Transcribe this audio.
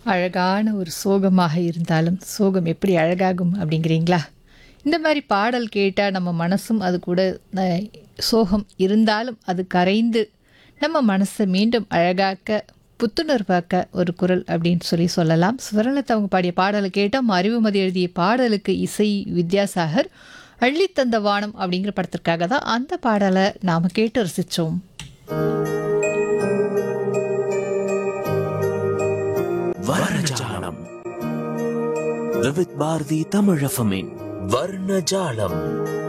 அழகான ஒரு சோகமாக இருந்தாலும் சோகம் எப்படி அழகாகும் அப்படிங்கிறீங்களா இந்த மாதிரி பாடல் கேட்டால் நம்ம மனசும் அது கூட அஹ், சோகம் இருந்தாலும் அது கரைந்து நம்ம மனசை மீண்டும் அழகாக்க புத்துணர்வாக்க ஒரு குரல் அப்படின்னு சொல்லி சொல்லலாம் சுவர்ணத்தை அவங்க பாடிய பாடலை கேட்டோம் அறிவுமதி எழுதிய பாடலுக்கு இசை வித்யாசாகர் அள்ளித்தந்த வானம் அப்படிங்கிற படத்திற்காக தான் அந்த பாடலை நாம் கேட்டு ரசித்தோம் வர்ணஜாலம் விவித் பாரதி தமிழஃபமின் வர்ணஜாலம்